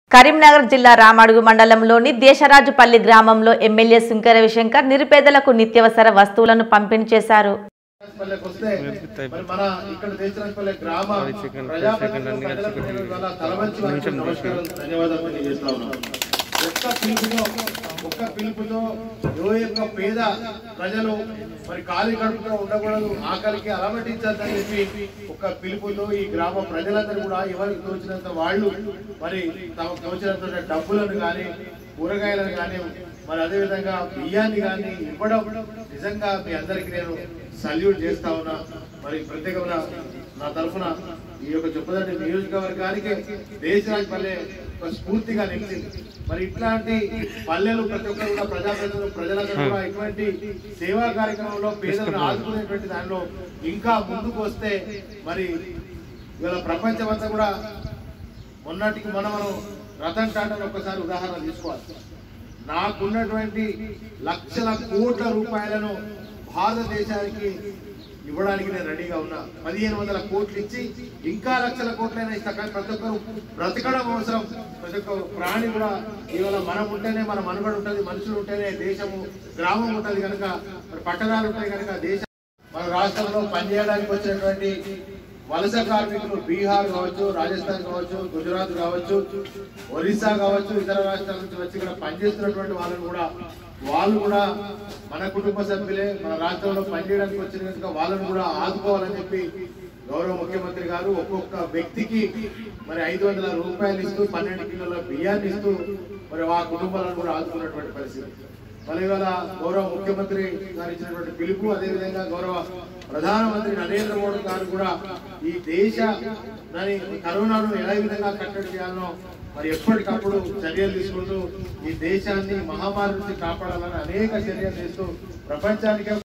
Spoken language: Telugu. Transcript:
కరీంనగర్ జిల్లా రామడుగు మండలంలోని దేశరాజుపల్లి గ్రామంలో ఎమ్మెల్యే శంకర రవిశంకర్ నిరుపేదలకు నిత్యవసర వస్తువులను పంపిణీ చేశారు పల్లెకి వస్తే మరి మన ఇక్కడ దేశరాజపల్లె గ్రామ ప్రజాప్రతినిధులు ప్రజలకు నేను ఇవాళ తలవంచి వారికి నమస్కారాలు ధన్యవాదాలు తెలియజేస్తా ఉన్నాను ఒక్క పిలుపుతో ఒక్క పిలుపుతో ఏ యొక్క పేద ప్రజలు మరి ఖాళీ కడుపుతో ఉండకూడదు ఆకలికి అలమటించాలని చెప్పి ఒక్క పిలుపుతో ఈ గ్రామ ప్రజలందరూ కూడా ఎవరికి తోచినంత వాళ్ళు మరి తమకు తోచినంత డబ్బులను కానీ కూరగాయలను కానీ మరి అదే విధంగా బియ్యాన్ని కానీ ఇవ్వడం నిజంగా మీ అందరికి నేను సల్యూట్ చేస్తా ఉన్నా మరి ప్రత్యేకమైన నా తరఫున ఈ యొక్క చెప్పదండి నియోజకవర్గానికి దేశరాజ్ పల్లె ఒక స్ఫూర్తిగా నిలిచింది మరి ఇట్లాంటి పల్లెలు ప్రతి ఒక్కరు కూడా ప్రజాప్రతినిధులు ప్రజలందరూ కూడా ఇటువంటి సేవా కార్యక్రమంలో పేదలను ఆదుకునేటువంటి దానిలో ఇంకా ముందుకు వస్తే మరి ఇవాళ ప్రపంచం అంతా కూడా మొన్నటికి మనం మనం రతన్ టాటాను ఒక్కసారి ఉదాహరణ తీసుకోవాలి నాకున్నటువంటి లక్షల కోట్ల రూపాయలను భారతదేశానికి ఇవ్వడానికి నేను రెడీగా ఉన్నా పదిహేను వందల కోట్లు ఇచ్చి ఇంకా లక్షల కోట్లైనా ఇస్తా కానీ ప్రతి ఒక్కరు బ్రతకడం అవసరం ప్రతి ఒక్క ప్రాణి కూడా ఇవాళ మనం ఉంటేనే మన మనుగడ ఉంటుంది మనుషులు ఉంటేనే దేశము గ్రామం ఉంటుంది కనుక మరి పట్టణాలు ఉంటాయి కనుక దేశం మన రాష్ట్రంలో పనిచేయడానికి వచ్చినటువంటి వలస కార్మికులు బీహార్ కావచ్చు రాజస్థాన్ కావచ్చు గుజరాత్ కావచ్చు ఒరిస్సా కావచ్చు ఇతర రాష్ట్రాల నుంచి వచ్చి ఇక్కడ పనిచేస్తున్నటువంటి వాళ్ళని కూడా వాళ్ళు కూడా మన కుటుంబ సభ్యులే మన రాష్ట్రంలో పనిచేయడానికి వచ్చిన కనుక వాళ్ళని కూడా ఆదుకోవాలని చెప్పి గౌరవ ముఖ్యమంత్రి గారు ఒక్కొక్క వ్యక్తికి మరి ఐదు వందల రూపాయలు ఇస్తూ పన్నెండు కిలోల బియ్యాన్ని ఇస్తూ మరి ఆ కుటుంబాలను కూడా ఆదుకున్నటువంటి పరిస్థితి మరి ఇవాళ గౌరవ ముఖ్యమంత్రి గారు ఇచ్చినటువంటి పిలుపు అదేవిధంగా గౌరవ ప్రధానమంత్రి నరేంద్ర మోడీ గారు కూడా ఈ దేశ దాని కరోనాను ఎలా విధంగా కట్టడి చేయాలనో మరి ఎప్పటికప్పుడు చర్యలు తీసుకుంటూ ఈ దేశాన్ని మహమ్మారి నుంచి కాపాడాలని అనేక చర్యలు చేస్తూ ప్రపంచానికే